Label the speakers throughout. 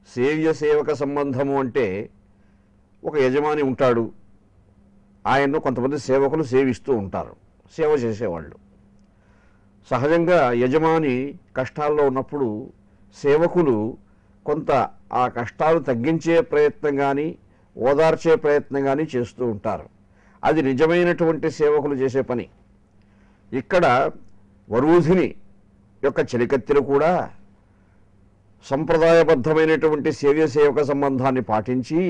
Speaker 1: సేవ్య సేవక సంబంధము అంటే ఒక యజమాని ఉంటాడు ఆయన్ను కొంతమంది సేవకులు సేవిస్తూ ఉంటారు సేవ చేసేవాళ్ళు సహజంగా యజమాని కష్టాల్లో ఉన్నప్పుడు సేవకులు కొంత ఆ కష్టాలు తగ్గించే ప్రయత్నం కానీ ఓదార్చే ప్రయత్నం కానీ చేస్తూ ఉంటారు అది నిజమైనటువంటి సేవకులు చేసే పని ఇక్కడ వరూధిని యొక్క చెలికత్తెలు కూడా సంప్రదాయబద్ధమైనటువంటి సేవ్య సేవక సంబంధాన్ని పాటించి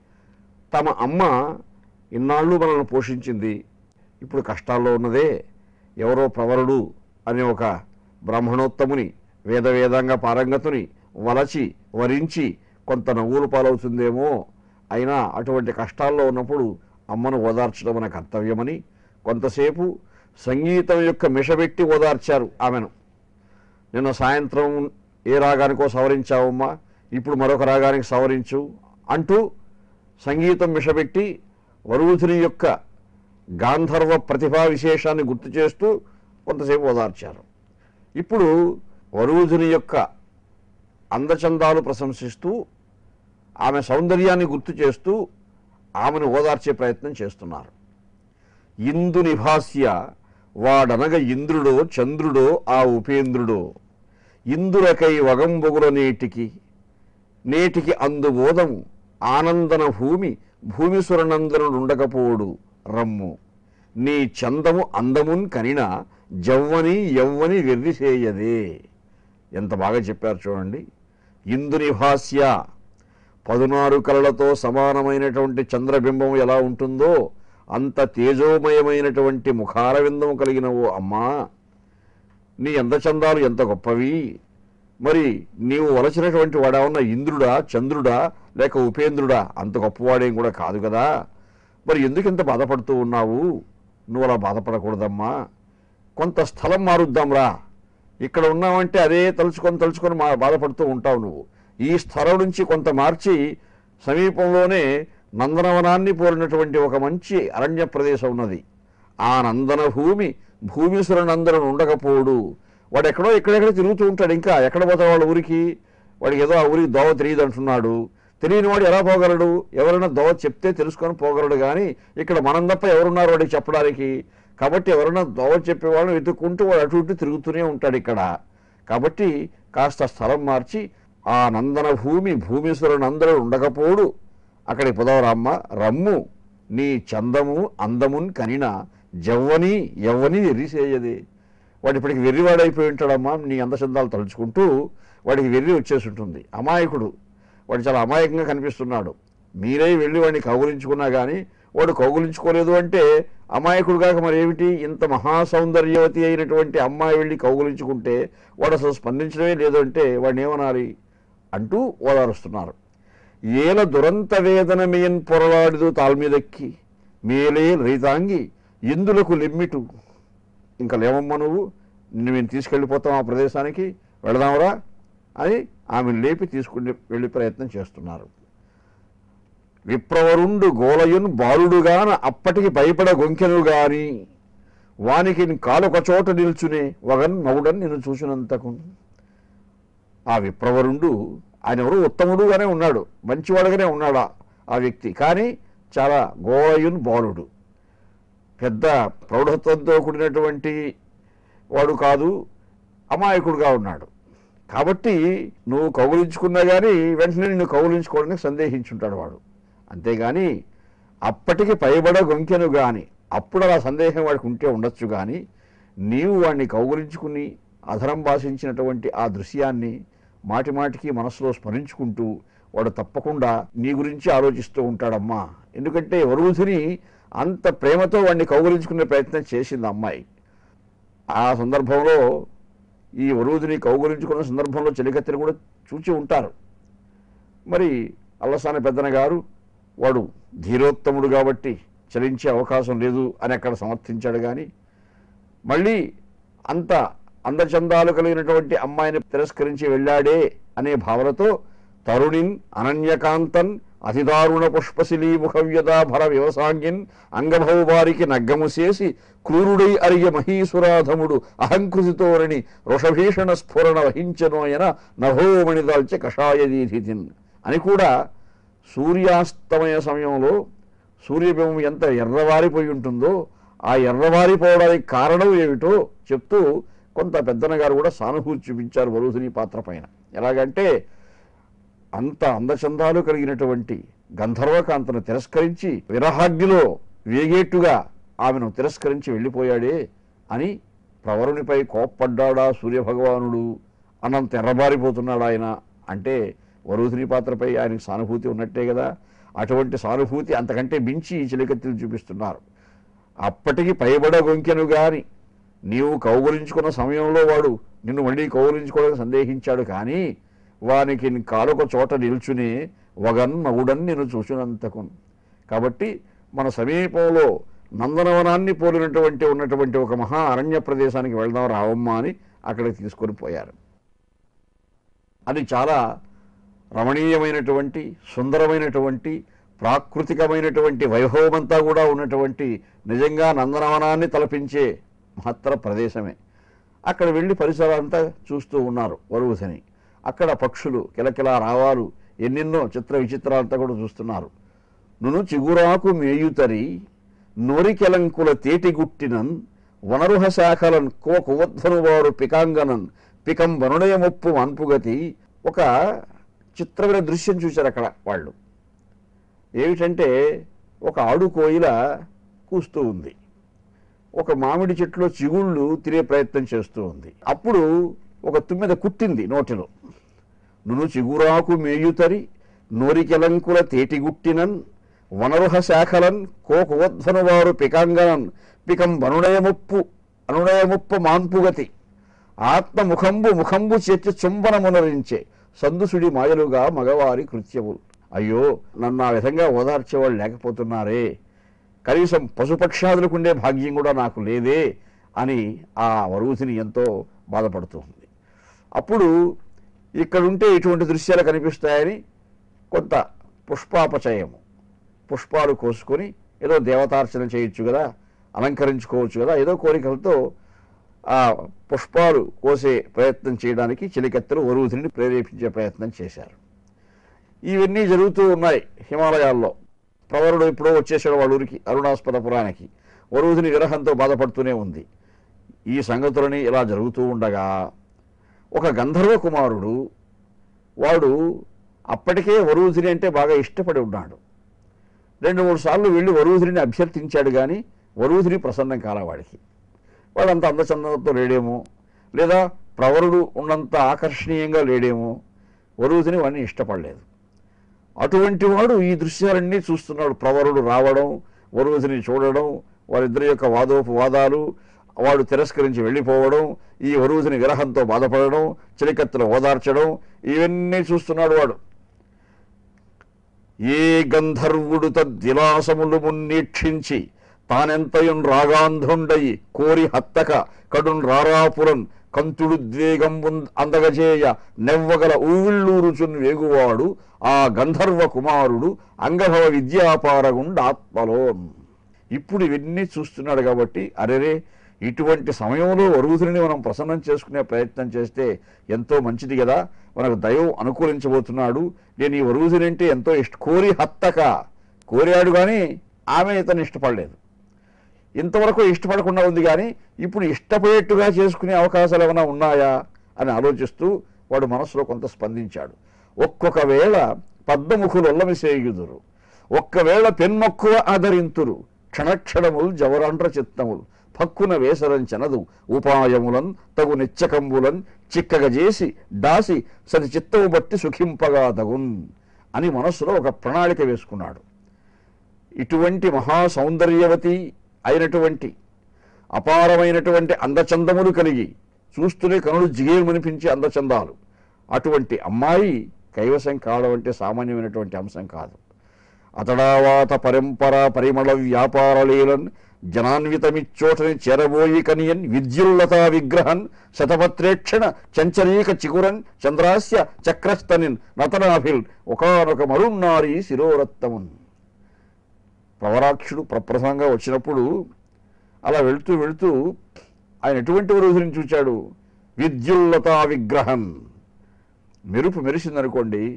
Speaker 1: తమ అమ్మ ఇన్నాళ్ళు మనల్ని పోషించింది ఇప్పుడు కష్టాల్లో ఉన్నదే ఎవరో ప్రవరుడు అనే ఒక బ్రాహ్మణోత్తముని వేద వేదాంగ పారంగతుని వలచి వరించి కొంత నవ్వులు పాలవుతుందేమో అయినా అటువంటి కష్టాల్లో ఉన్నప్పుడు అమ్మను ఓదార్చడం మన కర్తవ్యమని కొంతసేపు సంగీతం యొక్క మిషబెట్టి ఓదార్చారు ఆమెను నిన్న సాయంత్రం ఏ రాగానికో సవరించావమ్మా ఇప్పుడు మరొక రాగానికి సవరించు అంటూ సంగీతం మిషబెట్టి వరువుతుని యొక్క గాంధర్వ ప్రతిభా విశేషాన్ని గుర్తు చేస్తూ కొంతసేపు ఓదార్చారు ఇప్పుడు వరువుతుని యొక్క అందచందాలు ప్రశంసిస్తూ ఆమె సౌందర్యాన్ని గుర్తు చేస్తూ ఆమెను ఓదార్చే ప్రయత్నం చేస్తున్నారు ఇందు నిభాస్య వాడనగ ఇంద్రుడో చంద్రుడో ఆ ఉపేంద్రుడో ఇందురకై వగంబొగుల నేటికి నేటికి అందుబోధము ఆనందన భూమి భూమిసురనందనుండకపోడు రమ్ము నీ చందము అందమున్ కనిన జవ్వని యవ్వని వెర్రిసేయదే ఎంత బాగా చెప్పారు చూడండి ఇందుని భాస్య పదునారు కళలతో సమానమైనటువంటి చంద్రబింబం ఎలా ఉంటుందో అంత తేజోమయమైనటువంటి ముఖారవిందము కలిగిన ఓ అమ్మా నీ అందచందాలు ఎంత గొప్పవి మరి నీవు వలచినటువంటి వాడేమన్నా ఇంద్రుడా చంద్రుడా లేక ఉపేంద్రుడా అంత గొప్పవాడేం కూడా కాదు కదా మరి ఎందుకు ఇంత బాధపడుతూ ఉన్నావు నువ్వు అలా బాధపడకూడదమ్మా కొంత స్థలం మారుద్దాంరా ఇక్కడ ఉన్నావంటే అదే తలుచుకొని తలుచుకొని మా బాధపడుతూ ఉంటావు నువ్వు ఈ స్థలం నుంచి కొంత మార్చి సమీపంలోనే నందనవనాన్ని పోలినటువంటి ఒక మంచి అరణ్య ప్రదేశం ఉన్నది ఆ నందన భూమి భూమిసుర నందనం ఉండకపోడు వాడు ఎక్కడో ఎక్కడెక్కడ తిరుగుతూ ఉంటాడు ఇంకా ఎక్కడ పోతాడు వాళ్ళ ఊరికి వాడికి ఏదో ఆ ఊరికి దోవ తెలియదు అంటున్నాడు తెలియని వాడు ఎలా పోగలడు ఎవరైనా దోవ చెప్తే తెలుసుకొని పోగలడు కానీ ఇక్కడ మనం తప్ప ఎవరున్నారు వాడికి చెప్పడానికి కాబట్టి ఎవరైనా దోవ చెప్పేవాళ్ళని వెతుక్కుంటూ వాడు అటు ఇటు తిరుగుతూనే ఉంటాడు ఇక్కడ కాబట్టి కాస్త స్థలం మార్చి ఆ నందన భూమి భూమీశ్వర నందనుడు ఉండకపోడు అక్కడికి పుదవరామ్మ రమ్ము నీ చందము అందమున్ కనిన జవ్వని యవ్వని ఎర్రిసేయది వాడు ఇప్పటికి వెర్రివాడైపోయి ఉంటాడమ్మా నీ అందచందాలు తలుచుకుంటూ వాడికి వెర్రి వచ్చేసి ఉంటుంది అమాయకుడు వాడు చాలా అమాయకంగా కనిపిస్తున్నాడు మీరే వెళ్ళి వాడిని కౌగులించుకున్నా కానీ వాడు కౌగులించుకోలేదు అంటే అమాయకుడు కాక మరి ఏమిటి ఇంత మహాసౌందర్యవతి అయినటువంటి అమ్మాయి వెళ్ళి కౌగులించుకుంటే వాడు అసలు స్పందించడమే లేదు అంటే వాడిని ఏమనాలి అంటూ ఓదారుస్తున్నారు ఏల దురంత వేదన మేయన్ పొరలాడిదు తాల్మీదెక్కి మేలే రైతాంగి ఇందులకు లిమ్మిటు ఇంకా లేవమ్మా నువ్వు నిన్ను మేము తీసుకెళ్ళిపోతాం ఆ ప్రదేశానికి వెళదాంరా అని ఆమెను లేపి తీసుకుని వెళ్ళే ప్రయత్నం చేస్తున్నారు విప్రవరుండు గోలయున్ బాలుడుగాన అప్పటికి భయపడ గొంకెను గాని వానికి కాలొక చోట నిల్చునే వగన్ మగుడని నేను చూసినంతకు ఆ విప్రవరుండు ఆయన ఎవరు ఉత్తముడుగానే ఉన్నాడు మంచివాడుగానే ఉన్నాడు ఆ- ఆ వ్యక్తి కానీ చాలా గోలయున్ బాలుడు పెద్ద ప్రౌఢత్వంతో కూడినటువంటి వాడు కాదు అమాయకుడుగా ఉన్నాడు కాబట్టి నువ్వు కౌగులించుకున్నా కానీ వెంటనే నిన్ను కౌగులించుకోవడానికి సందేహించుంటాడు వాడు అంతేగాని అప్పటికి పైబడ గొంకెను గాని అప్పుడు అలా సందేహం వాడికి ఉంటే ఉండొచ్చు కానీ నీవు వాడిని కౌగులించుకుని అధరం భాషించినటువంటి ఆ దృశ్యాన్ని మాటి మాటికి మనసులో స్మరించుకుంటూ వాడు తప్పకుండా నీ గురించి ఆలోచిస్తూ ఉంటాడమ్మా ఎందుకంటే వరువుధిని అంత ప్రేమతో వాడిని కౌగులించుకునే ప్రయత్నం చేసింది అమ్మాయి ఆ సందర్భంలో ఈ వరువుధిని కౌగులించుకున్న సందర్భంలో చెలికత్తెలు కూడా చూచి ఉంటారు మరి అల్లసాని పెద్దన గారు వాడు ధీరోత్తముడు కాబట్టి చలించే అవకాశం లేదు అని అక్కడ సమర్థించాడు కానీ మళ్ళీ అంత అందచందాలు కలిగినటువంటి అమ్మాయిని తిరస్కరించి వెళ్ళాడే అనే భావనతో తరుణిన్ అనన్యకాంతన్ అతిదారుణ పుష్పశిలీ ముఖవ్యదా భర వ్యవసాంగిన్ అంగభౌవారికి నగ్గము చేసి క్రూరుడై అరియ మహీసురాధముడు అహంకృతితోరణి వృషభీషణ స్ఫురణ వహించనోయన నభోమణి దాల్చె కషాయదీధితిన్ అని కూడా సూర్యాస్తమయ సమయంలో సూర్యబింబం ఎంత ఎర్రవారిపోయి ఉంటుందో ఆ ఎర్రవారిపోవడానికి కారణం ఏమిటో చెప్తూ కొంత పెద్దన గారు కూడా సానుభూతి చూపించారు వరుధిని పాత్ర పైన ఎలాగంటే అంత అందచందాలు కలిగినటువంటి గంధర్వకాంతను తిరస్కరించి విరహాగ్నిలో వేగేట్టుగా ఆమెను తిరస్కరించి వెళ్ళిపోయాడే అని ప్రవరునిపై కోప్పడ్డాడా సూర్యభగవానుడు అనంత ఎర్రబారిపోతున్నాడు ఆయన అంటే వరుధిని పాత్రపై ఆయనకి సానుభూతి ఉన్నట్టే కదా అటువంటి సానుభూతి అంతకంటే మించి ఈ చిలికత్తులు చూపిస్తున్నారు అప్పటికి పైబడ గొంకెను గాని నీవు కౌగులించుకున్న సమయంలో వాడు నిన్ను మళ్ళీ కౌగులించుకోవడానికి సందేహించాడు కానీ వానికి కాలొక చోట నిల్చుని వగన్ మగుడన్ నేను చూసినంతకు కాబట్టి మన సమీపంలో నందనవనాన్ని పోలినటువంటి ఉన్నటువంటి ఒక మహా అరణ్య ప్రదేశానికి వెళ్దాం రావమ్మా అని అక్కడికి తీసుకొని పోయారు అది చాలా రమణీయమైనటువంటి సుందరమైనటువంటి ప్రాకృతికమైనటువంటి వైభవమంతా కూడా ఉన్నటువంటి నిజంగా నందనవనాన్ని తలపించే మహత్తర ప్రదేశమే అక్కడ వెళ్ళి పరిసరాలంతా చూస్తూ ఉన్నారు వరువుసని అక్కడ పక్షులు కిలకిలా రావాలు ఎన్నెన్నో చిత్ర విచిత్రాలంతా కూడా చూస్తున్నారు నును చిగురాకు మేయుతరి నోరికెలంకుల తేటిగుట్టినన్ వనరుహ శాఖలన్ కో కువధ్వను వారు పికాంగనన్ పికం వనుడయమొప్పు అన్పుగతి ఒక చిత్రమైన దృశ్యం చూశారు అక్కడ వాళ్ళు ఏమిటంటే ఒక ఆడు కోయిల కూస్తూ ఉంది ఒక మామిడి చెట్టులో చిగుళ్ళు తినే ప్రయత్నం చేస్తూ ఉంది అప్పుడు ఒక తుమ్మెద కుట్టింది నోటిలో నును చిగురాకు మేయుతరి నోరికెలంకుల తేటిగుట్టినన్ వనరుహ శాఖలన్ కోకువధ్వను వారు పికాంగనన్ పికం వనుడయముప్పు అనుడయముప్ప మాన్పుగతి ఆత్మ ముఖంబు ముఖంబు చేర్చి చుంబనమునరించే సందుసుడి మాయలుగా మగవారి కృత్యములు అయ్యో నన్ను ఆ విధంగా ఓదార్చేవాళ్ళు లేకపోతున్నారే కనీసం పశుపక్షాదులకు ఉండే భాగ్యం కూడా నాకు లేదే అని ఆ వరువుతిని ఎంతో బాధపడుతుంది అప్పుడు ఇక్కడుంటే ఇటువంటి దృశ్యాలు కనిపిస్తాయని కొంత పుష్పాపచయము పుష్పాలు కోసుకొని ఏదో దేవతార్చన చేయొచ్చు కదా అలంకరించుకోవచ్చు కదా ఏదో కోరికలతో ఆ పుష్పాలు కోసే ప్రయత్నం చేయడానికి చిలికెత్తలు వరువుతిని ప్రేరేపించే ప్రయత్నం చేశారు ఇవన్నీ జరుగుతూ ఉన్నాయి హిమాలయాల్లో ప్రవరుడు ఎప్పుడో వచ్చేసాడు వాళ్ళ ఊరికి అరుణాస్పదపురానికి వరువుధిని విరహంతో బాధపడుతూనే ఉంది ఈ సంగతులని ఇలా జరుగుతూ ఉండగా ఒక గంధర్వ కుమారుడు వాడు అప్పటికే వరువుధిని అంటే బాగా ఇష్టపడి ఉన్నాడు రెండు మూడు సార్లు వెళ్ళి వరువుధిని అభ్యర్థించాడు కానీ వరువుధిని ప్రసన్నం కాల వాడికి వాడంత అందచందంతో లేడేమో లేదా ప్రవరుడు ఉన్నంత ఆకర్షణీయంగా లేడేమో వరువుధిని వాడిని ఇష్టపడలేదు అటువంటి వాడు ఈ దృశ్యాలన్నీ చూస్తున్నాడు ప్రవరుడు రావడం వరువుధిని చూడడం వారిద్దరి యొక్క వాదోపవాదాలు వాడు తిరస్కరించి వెళ్ళిపోవడం ఈ వరువుధిని విరహంతో బాధపడడం చిలికత్తులు ఓదార్చడం ఇవన్నీ చూస్తున్నాడు వాడు ఏ గంధర్వుడు తద్విలాసములు మున్నీక్షించి తానెంతయున్ రాగాంధ్రుండయి కోరి హత్తక కడున్ రారాపురన్ కంతుడు ద్వేగంబు అందగజేయ నెవ్వగల ఊవిళ్ళూరుచున్ వేగువాడు ఆ గంధర్వ కుమారుడు అంగభవ విద్యాపారగుండ ఆత్మలోన్ ఇప్పుడు ఇవన్నీ చూస్తున్నాడు కాబట్టి అరెరే ఇటువంటి సమయంలో వరువుతుని మనం ప్రసన్నం చేసుకునే ప్రయత్నం చేస్తే ఎంతో మంచిది కదా మనకు దైవం అనుకూలించబోతున్నాడు నేను ఈ వరువుతుని అంటే ఎంతో ఇష్ట కోరి హత్తక కోరాడు కానీ ఆమె ఇతను ఇష్టపడలేదు ఇంతవరకు ఇష్టపడకుండా ఉంది కానీ ఇప్పుడు ఇష్టపడేట్టుగా చేసుకునే అవకాశాలు ఏమైనా ఉన్నాయా అని ఆలోచిస్తూ వాడు మనసులో కొంత స్పందించాడు ఒక్కొక్క వేళ పద్మముఖులు ఒల్లమిసేయుదురు ఒక్కవేళ పెన్మక్కువ ఆదరింతురు క్షణక్షణములు జవరాండ్ర చిత్తములు పక్కున వేసరంచనదు ఉపాయములన్ తగు నిచ్చకంబులన్ చిక్కగ చేసి దాసి సరి చిత్తము బట్టి సుఖింపగా తగున్ అని మనస్సులో ఒక ప్రణాళిక వేసుకున్నాడు ఇటువంటి మహా సౌందర్యవతి అయినటువంటి అపారమైనటువంటి అందచందములు కలిగి చూస్తూనే కనులు జిగేమనిపించే అందచందాలు అటువంటి అమ్మాయి కైవసం కావడం అంటే సామాన్యమైనటువంటి అంశం కాదు అతడావాత పరంపర పరిమళ వ్యాపారలీలన్ జనాన్వితమిచ్చోటని చేరబోయి కనియన్ విద్యుల్లతా విగ్రహన్ శతపత్రేక్షణ చంచరీక చిగురన్ చంద్రాస్య చక్రస్తనిన్ నతనాభిల్ ఒకనొక మరున్నారి శిరోరత్తమున్ ప్రవరాక్షుడు ప్రప్రథమంగా వచ్చినప్పుడు అలా వెళుతూ వెళుతూ ఆయన ఎటువంటి రోజుని చూచాడు విద్యుల్లతా విగ్రహం మెరుపు మెరిసిందనుకోండి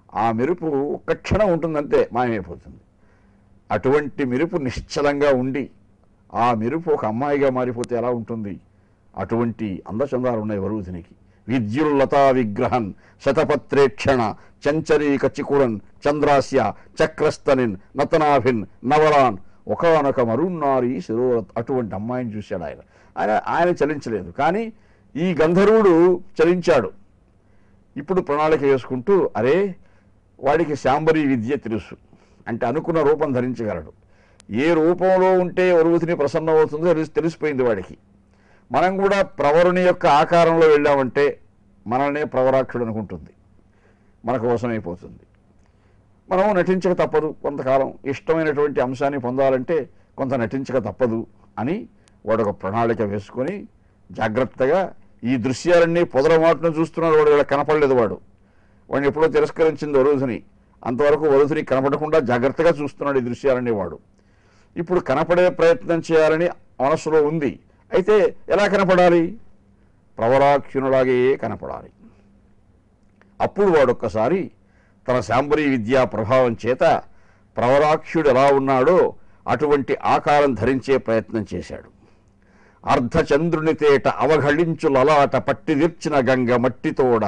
Speaker 1: ఆ మెరుపు ఒక్క క్షణం ఉంటుందంతే మాయమైపోతుంది అటువంటి మెరుపు నిశ్చలంగా ఉండి ఆ మెరుపు ఒక అమ్మాయిగా మారిపోతే ఎలా ఉంటుంది అటువంటి అందచందాలు ఉన్నాయి వరువుధినికి విద్యుల్లతా విగ్రహన్ శతపత్రేక్షణ చంచరీక చికురన్ చంద్రాస్య చక్రస్తనిన్ నతనాభిన్ నవరాన్ ఒకనొక మరున్నారి శిరో అటువంటి అమ్మాయిని చూశాడు ఆయన ఆయన ఆయన చలించలేదు కానీ ఈ గంధర్వుడు చలించాడు ఇప్పుడు ప్రణాళిక వేసుకుంటూ అరే వాడికి శాంబరీ విద్య తెలుసు అంటే అనుకున్న రూపం ధరించగలడు ఏ రూపంలో ఉంటే వరువుతిని ప్రసన్నమవుతుందో తెలిసి తెలిసిపోయింది వాడికి మనం కూడా ప్రవరుని యొక్క ఆకారంలో వెళ్ళామంటే మనల్నే ప్రవరాక్షుడు అనుకుంటుంది మనకు వశమైపోతుంది మనం నటించక తప్పదు కొంతకాలం ఇష్టమైనటువంటి అంశాన్ని పొందాలంటే కొంత నటించక తప్పదు అని వాడు ఒక ప్రణాళిక వేసుకొని జాగ్రత్తగా ఈ దృశ్యాలన్నీ పొదలమాటను చూస్తున్నాడు వాడు ఇలా కనపడలేదు వాడు వాడిని ఎప్పుడో తిరస్కరించింది వరుధుని అంతవరకు వరుధుని కనపడకుండా జాగ్రత్తగా చూస్తున్నాడు ఈ దృశ్యాలన్నీ వాడు ఇప్పుడు కనపడే ప్రయత్నం చేయాలని మనస్సులో ఉంది అయితే ఎలా కనపడాలి ప్రవరాక్షునులాగే కనపడాలి అప్పుడు వాడొక్కసారి తన శాంబరీ విద్యా ప్రభావం చేత ప్రవరాక్షుడు ఎలా ఉన్నాడో అటువంటి ఆకారం ధరించే ప్రయత్నం చేశాడు అర్ధచంద్రుని తేట అవఘళించు లలాట పట్టిదిర్చిన గంగ మట్టితోడ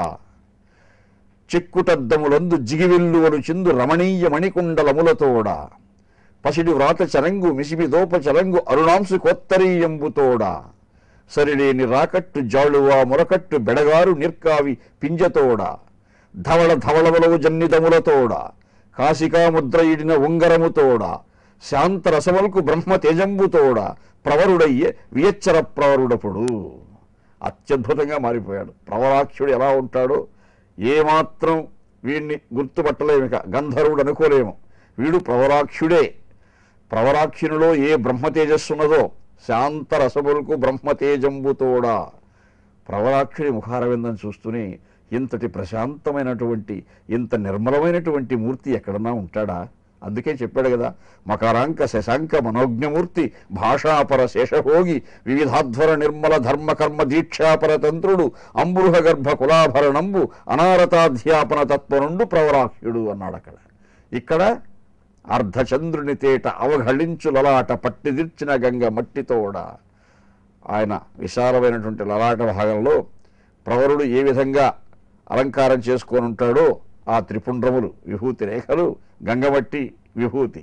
Speaker 1: చిక్కుటద్దములందు జిగివిల్లువలు చిందు రమణీయ మణికుండలములతోడ పసిడి వ్రాత చరంగు మిసిమి దోప చరంగు అరుణాంశు కొత్తరీయంబుతోడ సరిలేని రాకట్టు జాళువా మొరకట్టు బెడగారు నిర్కావి పింజతోడ ధవళ ధవళవలవు జన్నిదములతోడ కాశికాముద్ర ఇడిన ఉంగరముతోడ శాంత రసమల్కు బ్రహ్మ తేజంబుతోడ ప్రవరుడయ్యే వియచ్చర ప్రవరుడపుడు అత్యద్భుతంగా మారిపోయాడు ప్రవరాక్షుడు ఎలా ఉంటాడో ఏమాత్రం వీడిని గుర్తుపట్టలేము ఇక గంధర్వుడు అనుకోలేము వీడు ప్రవరాక్షుడే ప్రవరాక్షునిలో ఏ బ్రహ్మ తేజస్సు ఉన్నదో శాంత రసములకు బ్రహ్మ తేజంబుతోడా ప్రవరాక్షుడి ముఖారవిందం చూస్తూనే ఇంతటి ప్రశాంతమైనటువంటి ఇంత నిర్మలమైనటువంటి మూర్తి ఎక్కడన్నా ఉంటాడా అందుకే చెప్పాడు కదా మకరాంక శశాంక మనోజ్ఞమూర్తి భాషాపర శేషభోగి వివిధాధ్వర నిర్మల ధర్మ కర్మ దీక్షాపర తంత్రుడు అంబృహ గర్భ కులాభరణంబు అనారతాధ్యాపన తత్వనుండు ప్రవరాఖ్యుడు అన్నాడు అక్కడ ఇక్కడ అర్ధచంద్రుని తేట అవఘళించు లలాట పట్టిదిర్చిన గంగ మట్టితోడ ఆయన విశాలమైనటువంటి లలాట భాగంలో ప్రవరుడు ఏ విధంగా అలంకారం చేసుకొని ఉంటాడో ఆ త్రిపుండ్రములు విభూతి రేఖలు గంగమట్టి విభూతి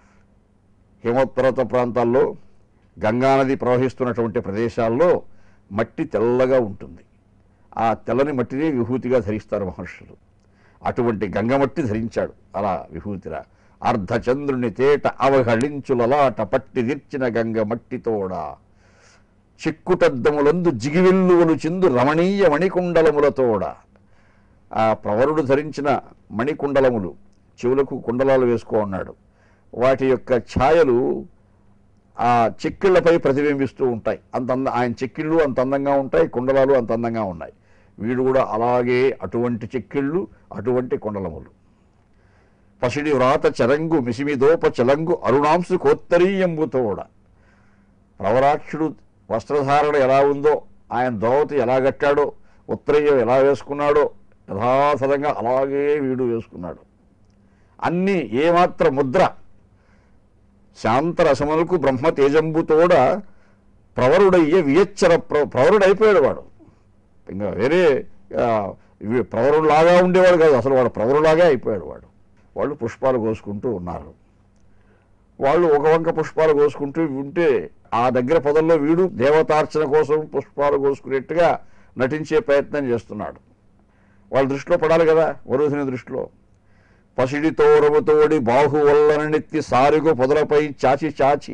Speaker 1: హిమోత్తరత ప్రాంతాల్లో గంగానది ప్రవహిస్తున్నటువంటి ప్రదేశాల్లో మట్టి తెల్లగా ఉంటుంది ఆ తెల్లని మట్టిని విభూతిగా ధరిస్తారు మహర్షులు అటువంటి గంగమట్టి ధరించాడు అలా విభూతిరా అర్ధచంద్రుని తేట అవహళించులలాట పట్టి దిర్చిన గంగ మట్టితోడా చిక్కుటద్దములందు జిగివిల్లువలు చిందు రమణీయ మణికుండలములతోడ ఆ ప్రవరుడు ధరించిన మణికుండలములు చెవులకు కుండలాలు వేసుకో అన్నాడు వాటి యొక్క ఛాయలు ఆ చెక్కిళ్లపై ప్రతిబింబిస్తూ ఉంటాయి అంత అంద ఆయన చెక్కిళ్ళు అంత అందంగా ఉంటాయి కుండలాలు అంత అందంగా ఉన్నాయి వీడు కూడా అలాగే అటువంటి చెక్కిళ్ళు అటువంటి కుండలములు పసిడి వ్రాత చరంగు మిసిమిదోప చలంగు అరుణాంశు కోత్తరీయంబుతోడ ప్రవరాక్షుడు వస్త్రధారణ ఎలా ఉందో ఆయన దోవతి ఎలా కట్టాడో ఉత్తరయ్యం ఎలా వేసుకున్నాడో యథాతథంగా అలాగే వీడు వేసుకున్నాడు అన్నీ ఏమాత్ర ముద్ర శాంతరసములకు బ్రహ్మ తేజంబుతోడ ప్రవరుడయ్యే వియచ్చర ప్ర ప్రవరుడైపోయాడు వాడు ఇంకా వేరే ఆ, ఇవి ప్రవరులాగా ఉండేవాడు కాదు అసలు వాడు ప్రవరులాగే అయిపోయాడు వాడు వాళ్ళు పుష్పాలు కోసుకుంటూ ఉన్నారు వాళ్ళు ఒక వంక పుష్పాలు కోసుకుంటూ ఉంటే ఆ దగ్గర పొదల్లో వీడు దేవతార్చన కోసం పుష్పాలు కోసుకునేట్టుగా నటించే ప్రయత్నం చేస్తున్నాడు వాళ్ళ దృష్టిలో పడాలి కదా వరుధిని దృష్టిలో పసిడి తోరముతోడి బాహు వల్లనెత్తి సారుగు పొదలపై చాచి చాచి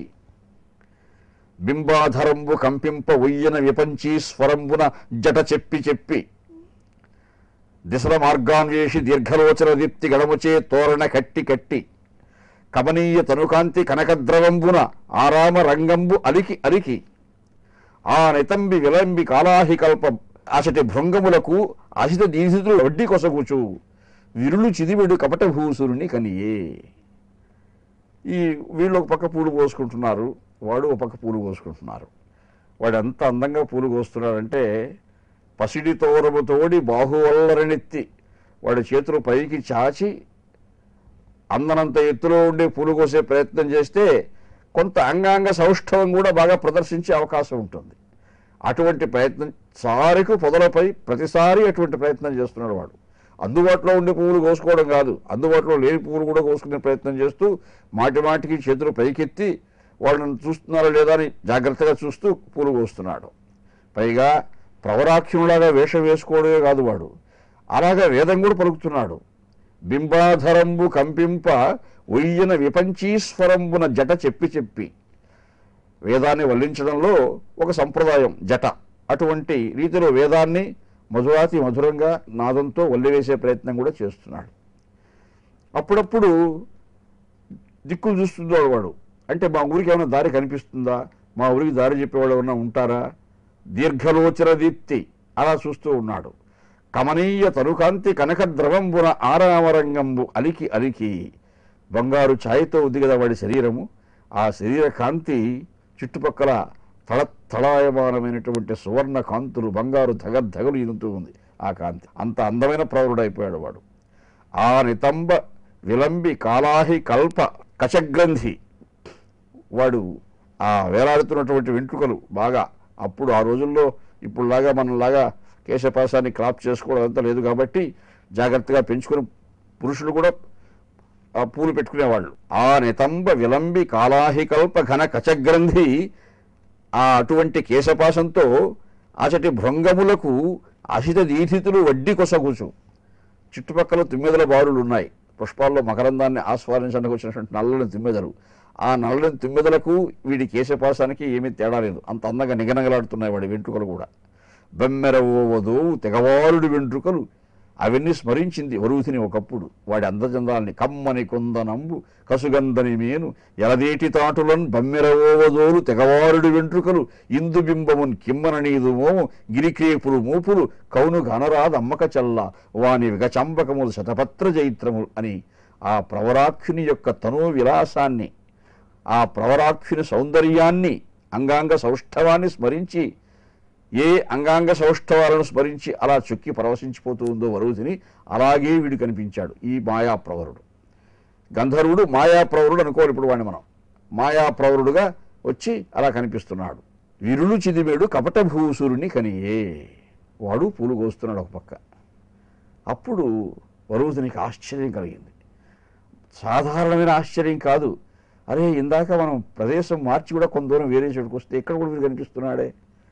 Speaker 1: బింబాధరంబు కంపింప ఉయ్యన విపంచి స్వరంబున జట చెప్పి చెప్పి దిశల మార్గాన్వేషి దీర్ఘలోచన దీప్తి గడముచే తోరణ కట్టి కట్టి కమనీయ తనుకాంతి కనకద్రవంబున ఆరామ రంగంబు అలికి అలికి ఆ నితంబి విలంబి కాలాహి కల్ప అసటి భృంగములకు అసిత దీసితులు వడ్డీ కొసగుచు విరులు చిదివిడు కపట భూసురుని కనియే ఈ వీళ్ళు ఒక పక్క పూలు కోసుకుంటున్నారు వాడు ఒక పక్క పూలు కోసుకుంటున్నారు వాడు ఎంత అందంగా పూలు కోస్తున్నాడంటే పసిడి తోరము తోడి బాహువల్లరనెత్తి వాడి చేతులు పైకి చాచి అందనంత ఎత్తులో ఉండే పూలు కోసే ప్రయత్నం చేస్తే కొంత అంగాంగ సౌష్ఠవం కూడా బాగా ప్రదర్శించే అవకాశం ఉంటుంది అటువంటి ప్రయత్నం సారికి పొదలపై ప్రతిసారి అటువంటి ప్రయత్నం చేస్తున్నాడు వాడు అందుబాటులో ఉండే పువ్వులు కోసుకోవడం కాదు అందుబాటులో లేని పువ్వులు కూడా కోసుకునే ప్రయత్నం చేస్తూ మాటి మాటికి చేతులు పైకెత్తి వాళ్ళని చూస్తున్నారా లేదా అని జాగ్రత్తగా చూస్తూ పూలు కోస్తున్నాడు పైగా ప్రవరాఖ్యులాగా వేషం వేసుకోవడమే కాదు వాడు అలాగా వేదం కూడా పలుకుతున్నాడు బింబాధరంబు కంపింప ఒయ్యన విపంచీస్వరంబున జట చెప్పి చెప్పి వేదాన్ని వల్లించడంలో ఒక సంప్రదాయం జట అటువంటి రీతిలో వేదాన్ని మధురాతి మధురంగా నాదంతో వల్లివేసే ప్రయత్నం కూడా చేస్తున్నాడు అప్పుడప్పుడు దిక్కులు చూస్తున్నాడు వాడు అంటే మా ఊరికి ఏమైనా దారి కనిపిస్తుందా మా ఊరికి దారి చెప్పేవాడు ఏమైనా ఉంటారా దీర్ఘలోచన దీప్తి అలా చూస్తూ ఉన్నాడు కమనీయ తనుకాంతి కనక ద్రవంబున ఆరామరంగంబు అలికి అలికి బంగారు ఛాయతో ఉంది కదా వాడి శరీరము ఆ శరీర కాంతి చుట్టుపక్కల తళ తళాయమానమైనటువంటి సువర్ణ కాంతులు బంగారు ధగధగలు ఈనుతూ ఉంది ఆ కాంతి అంత అందమైన ప్రవరుడైపోయాడు వాడు ఆ నితంబ విలంబి కాలాహి కల్ప కచగ్రంథి వాడు ఆ వేలాడుతున్నటువంటి వెంట్రుకలు బాగా అప్పుడు ఆ రోజుల్లో ఇప్పుడులాగా మనలాగా కేశపాసాన్ని క్రాప్ చేసుకోవడం అంతా లేదు కాబట్టి జాగ్రత్తగా పెంచుకుని పురుషులు కూడా ఆ పూలు పెట్టుకునేవాళ్ళు ఆ నితంబ విలంబి కాలాహికల్ప ఘన కచగ్రంథి ఆ అటువంటి కేశపాసంతో అచటి భృంగములకు అసిత దీధితులు వడ్డీ కొసగుచు చుట్టుపక్కల తుమ్మెదల బారులు ఉన్నాయి పుష్పాల్లో మకరందాన్ని ఆస్వాదించడానికి వచ్చినటువంటి నల్లని తుమ్మెదలు ఆ నల్లని తుమ్మెదలకు వీడి కేశపాసానికి ఏమీ తేడా లేదు అంత అందంగా నిగనగలాడుతున్నాయి వాడి వెంట్రుకలు కూడా బెమ్మెరవోవదో తెగవారుడి వెంట్రుకలు అవన్నీ స్మరించింది వరుతిని ఒకప్పుడు వాడి అందచందాల్ని కమ్మని కొందనంబు కసుగందని మేను ఎలదేటి తాటులన్ బమ్మెరవోవదోలు తెగవారుడి వెంట్రుకలు ఇందు బింబమున్ కిమ్మన నీదు మోము గిరిక్రేపులు మూపులు కౌను ఘనరాద అమ్మక చల్ల వాని విగచంబకములు శతపత్ర జైత్రములు అని ఆ ప్రవరాక్షుని యొక్క తనూ విలాసాన్ని ఆ ప్రవరాక్షుని సౌందర్యాన్ని అంగాంగ సౌష్ఠవాన్ని స్మరించి ఏ అంగాంగ సౌష్ఠవాలను స్మరించి అలా చొక్కి పరవశించిపోతూ ఉందో వరుతిని అలాగే వీడు కనిపించాడు ఈ మాయాప్రవరుడు గంధర్వుడు మాయాప్రవరుడు అనుకోవాలి ఇప్పుడు వాడిని మనం మాయాప్రవరుడుగా వచ్చి అలా కనిపిస్తున్నాడు విరులు చిదిమేడు కపటభూసురుని కనియే వాడు పూలు కోస్తున్నాడు ఒక పక్క అప్పుడు వరుతినికి ఆశ్చర్యం కలిగింది సాధారణమైన ఆశ్చర్యం కాదు అరే ఇందాక మనం ప్రదేశం మార్చి కూడా కొంత దూరం వేరే చోటుకు వస్తే ఇక్కడ కూడా వీడు కనిపిస్తున్నాడే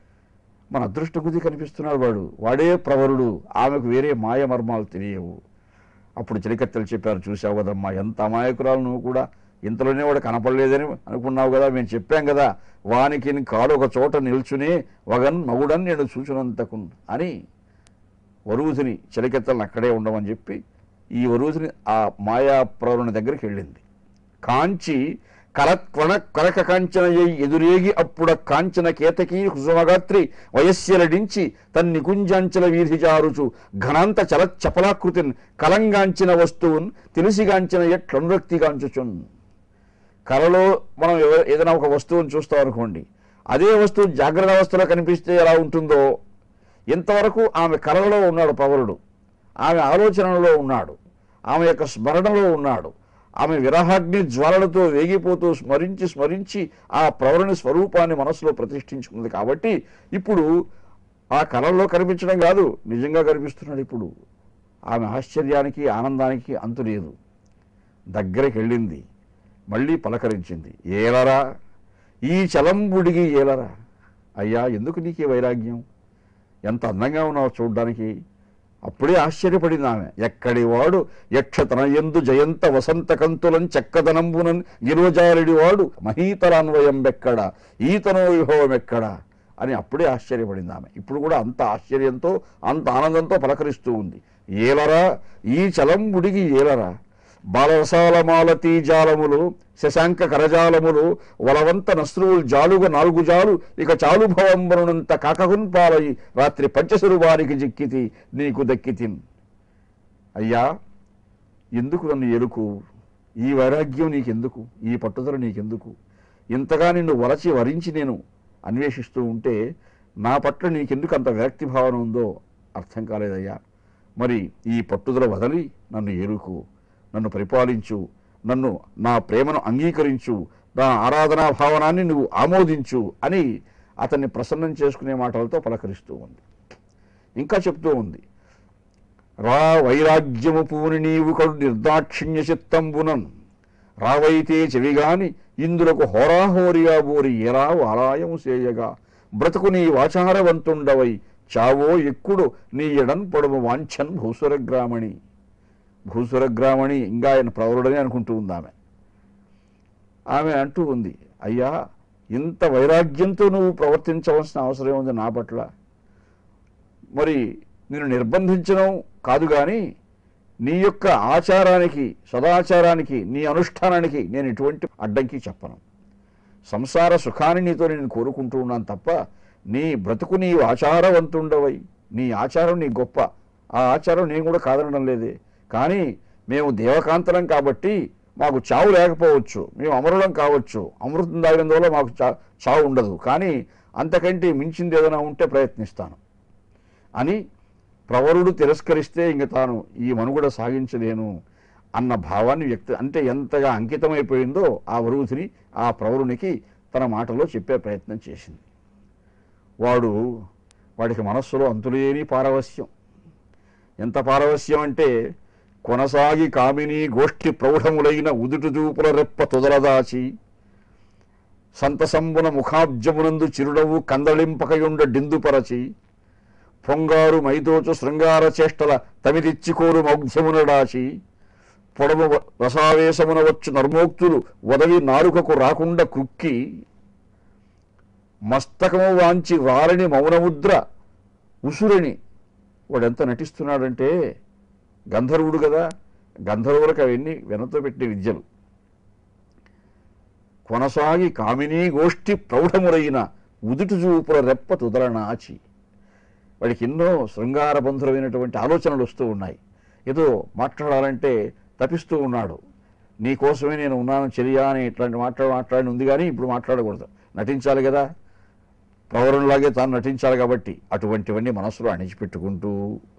Speaker 1: మన అదృష్ట కొద్ది కనిపిస్తున్నాడు వాడు వాడే ప్రవరుడు ఆమెకు వేరే మాయ మర్మాలు తెలియవు అప్పుడు చిలికత్తెలు చెప్పారు చూసావు కదమ్మా ఎంత అమాయకురాలు నువ్వు కూడా ఇంతలోనే వాడు కనపడలేదని అనుకున్నావు కదా మేము చెప్పాం కదా వానికి కాడు ఒక చోట నిల్చునే వగన్ మగుడని నేను చూచినంతకు అని వరువుతిని చిలికెత్తలను అక్కడే ఉండమని చెప్పి ఈ వరువుతిని ఆ మాయా ప్రవరుని దగ్గరికి వెళ్ళింది కాంచి కలత్వణ కనక కాంచన ఎదురేగి అప్పుడ కాంచన కేతకీ కుసుమగాత్రి వయస్యలడించి తన్ని కుంజాంచల వీధి జారుచు ఘనాంత చల చపలాకృతిన్ కలంగాంచిన వస్తువున్ తెలిసిగాంచిన ఎట్లనురక్తిగాంచుచున్ కలలో మనం ఎవ- ఏదైనా ఒక వస్తువును చూస్తాం అనుకోండి అదే వస్తువు జాగ్రత్త అవస్థలో కనిపిస్తే ఎలా ఉంటుందో ఇంతవరకు ఆమె కలలో ఉన్నాడు పవరుడు ఆమె ఆలోచనలో ఉన్నాడు ఆమె యొక్క స్మరణలో ఉన్నాడు ఆమె విరహాగ్ని జ్వాలలతో వేగిపోతూ స్మరించి స్మరించి ఆ ప్రవరుని స్వరూపాన్ని మనసులో ప్రతిష్ఠించుకుంది కాబట్టి ఇప్పుడు ఆ కళల్లో కనిపించడం కాదు నిజంగా కనిపిస్తున్నాడు ఇప్పుడు ఆమె ఆశ్చర్యానికి ఆనందానికి అంతు లేదు దగ్గరికి వెళ్ళింది మళ్ళీ పలకరించింది ఏలరా ఈ చలంబుడిగి ఏలరా అయ్యా ఎందుకు నీకే వైరాగ్యం ఎంత అందంగా ఉన్నావు చూడ్డానికి అప్పుడే ఆశ్చర్యపడింది ఆమె ఎక్కడి వాడు యక్షతన ఎందు జయంత వసంత కంతులం చెక్కదనంబునన్ గిరోజారుడి వాడు మహీతరాన్వయం ఎక్కడ ఈతనో విభవం ఎక్కడ అని అప్పుడే ఆశ్చర్యపడింది ఆమె ఇప్పుడు కూడా అంత ఆశ్చర్యంతో అంత ఆనందంతో పలకరిస్తూ ఉంది ఏలరా ఈ చలంబుడికి ఏలరా బాలరసాల మాలతీ జాలములు శశాంక కరజాలములు వలవంత నస్రువులు జాలుగ నాలుగు జాలు ఇక చాలు భవంబరునంత కాకహున్ పాలయి రాత్రి పంచసురువారికి జిక్కితి నీకు దక్కితిన్ అయ్యా ఎందుకు నన్ను ఎరుకు ఈ వైరాగ్యం నీకెందుకు ఈ పట్టుదల నీకెందుకు ఇంతగా నిన్ను వలచి వరించి నేను అన్వేషిస్తూ ఉంటే నా పట్ల నీకెందుకు అంత విరక్తి భావన ఉందో అర్థం కాలేదయ్యా మరి ఈ పట్టుదల వదలి నన్ను ఏరుకు నన్ను పరిపాలించు నన్ను నా ప్రేమను అంగీకరించు నా ఆరాధనా భావనాన్ని నువ్వు ఆమోదించు అని అతన్ని ప్రసన్నం చేసుకునే మాటలతో పలకరిస్తూ ఉంది ఇంకా చెప్తూ ఉంది రా వైరాగ్యము పూని నీవు కడు నిర్దాక్షిణ్య చిత్తంబునన్ రావైతే చెవిగాని ఇందులకు హోరాహోరిగా బోరి ఎరా వాలాయము చేయగా బ్రతుకు నీ వాచారవంతుండవై చావో ఎక్కుడు నీ ఎడన్ పొడము వాంఛన్ భూసురగ్రామణి భూసురగ్రామణి ఇంకా ఆయన ప్రవరుడని అనుకుంటూ ఉంది ఆమె ఆమె అంటూ ఉంది అయ్యా ఇంత వైరాగ్యంతో నువ్వు ప్రవర్తించవలసిన అవసరం ఉంది నా పట్ల మరి నేను నిర్బంధించడం కాదు కానీ నీ యొక్క ఆచారానికి సదాచారానికి నీ అనుష్ఠానానికి నేను ఎటువంటి అడ్డంకి చెప్పను సంసార సుఖాన్ని నీతో నేను కోరుకుంటూ ఉన్నాను తప్ప నీ బ్రతుకు నీ ఆచారవంతుండవై నీ ఆచారం నీ గొప్ప ఆ ఆచారం నేను కూడా కాదనడం లేదే కానీ మేము దేవకాంతలం కాబట్టి మాకు చావు లేకపోవచ్చు మేము అమరులం కావచ్చు అమృతం తాగినందువల్ల మాకు చా చావు ఉండదు కానీ అంతకంటే మించింది ఏదైనా ఉంటే ప్రయత్నిస్తాను అని ప్రవరుడు తిరస్కరిస్తే ఇంక తాను ఈ మనుగడ సాగించలేను అన్న భావాన్ని వ్యక్త అంటే ఎంతగా అంకితమైపోయిందో ఆ వరువుతిని ఆ ప్రవరునికి తన మాటలో చెప్పే ప్రయత్నం చేసింది వాడు వాడికి మనస్సులో అంతులేని పారవస్యం ఎంత పారవస్యం అంటే కొనసాగి కామిని గోష్ఠి ప్రౌఢములైన ఉదుటు చూపుల రెప్ప తుదలదాచి సంతసంబున ముఖాబ్జమునందు చిరునవ్వు కందళింపకయుండ డిందుపరచి పొంగారు మైదోచు శృంగార చేష్టల తమిదిచ్చికోరు మౌగ్ధ్యమునడాచి పొడము వ- రసావేశమున వచ్చు నర్మోక్తులు వదవి నారుకకు రాకుండా కృక్కి మస్తకము వాంచి వారిని మౌనముద్ర ఉసురని వాడెంత నటిస్తున్నాడంటే గంధర్వుడు కదా గంధర్వులకు అవన్నీ వెనతో పెట్టిన విద్యలు కొనసాగి కామినీ గోష్ఠి ప్రౌఢములైన ఉదుటి చూపుల రెప్ప తుదలనాచి వాడికి ఎన్నో శృంగారబంధురమైనటువంటి ఆలోచనలు వస్తూ ఉన్నాయి ఏదో మాట్లాడాలంటే తపిస్తూ ఉన్నాడు నీ కోసమే నేను ఉన్నాను చెరియా అని ఇట్లాంటి మాట్లాడి మాట్లాడి ఉంది కానీ ఇప్పుడు మాట్లాడకూడదు నటించాలి కదా ప్రవరంలాగే తాను నటించాలి కాబట్టి అటువంటివన్నీ మనసులో అణిచిపెట్టుకుంటూ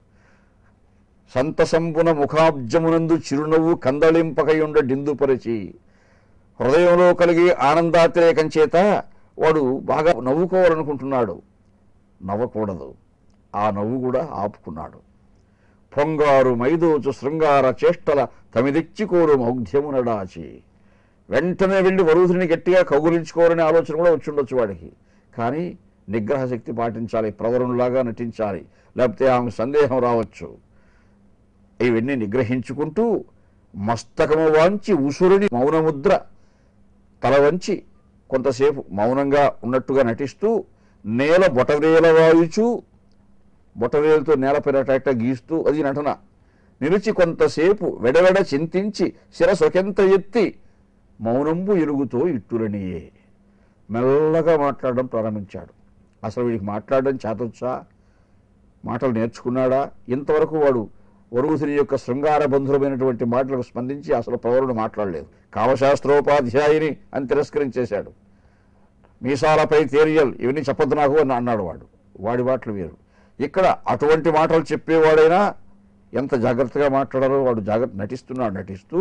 Speaker 1: సంతసంపున ముఖాబ్జమునందు చిరునవ్వు కందళింపకయుండ డిందుపరిచి హృదయంలో కలిగే ఆనందాతిరేకం చేత వాడు బాగా నవ్వుకోవాలనుకుంటున్నాడు నవ్వకూడదు ఆ నవ్వు కూడా ఆపుకున్నాడు పొంగారు మైదోచు శృంగార చేష్టల తమిదిచ్చికోరు మౌగ్ధ్యమునడాచి వెంటనే వెళ్ళి వరుధిని గట్టిగా కౌగులించుకోవాలనే ఆలోచన కూడా వచ్చి ఉండొచ్చు వాడికి కానీ నిగ్రహ శక్తి పాటించాలి ప్రవరునిలాగా నటించాలి లేకపోతే ఆమె సందేహం రావచ్చు ఇవన్నీ నిగ్రహించుకుంటూ మస్తకము వాంచి ఉసురుని మౌనముద్ర తల వంచి కొంతసేపు మౌనంగా ఉన్నట్టుగా నటిస్తూ నేల బొటవేల వాయుచు బొటవేలతో నేలపైన టైట గీస్తూ అది నటన నిలిచి కొంతసేపు వెడవెడ చింతించి శిరసొకెంత ఎత్తి మౌనంబు ఎరుగుతో ఇట్టులనియే మెల్లగా మాట్లాడడం ప్రారంభించాడు అసలు వీడికి మాట్లాడడం చేతొచ్చా మాటలు నేర్చుకున్నాడా ఇంతవరకు వాడు వరుగుసిని యొక్క శృంగార బంధురమైనటువంటి మాటలకు స్పందించి అసలు పౌరుడు మాట్లాడలేదు కామశాస్త్రోపాధ్యాయుని అని తిరస్కరించేశాడు మీసాలపై తేరియల్ ఇవన్నీ చెప్పొద్దు నాకు అని అన్నాడు వాడు వాడి మాటలు వేరు ఇక్కడ అటువంటి మాటలు చెప్పేవాడైనా ఎంత జాగ్రత్తగా మాట్లాడారో వాడు జాగ్రత్త నటిస్తున్నాడు నటిస్తూ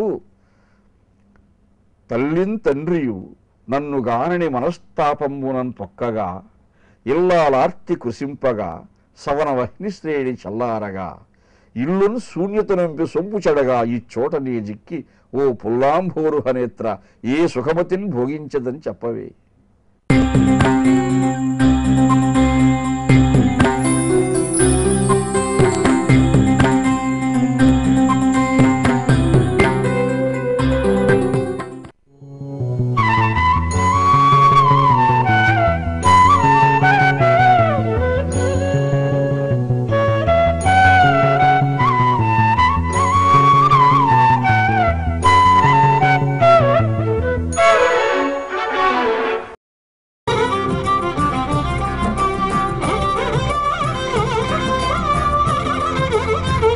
Speaker 1: తల్లిన్ తండ్రియు నన్ను గానని మనస్తాపంబునన్ తొక్కగా ఇల్లాలార్తి కృషింపగా సవన వహ్నిశ్రేణి చల్లారగా ఇల్లును శూన్యత నింపి సొంపు చెడగా ఈ చోట నీ జిక్కి ఓ పుల్లాంభోరు హనేత్ర ఏ సుఖమతిని భోగించదని చెప్పవే
Speaker 2: Thank you.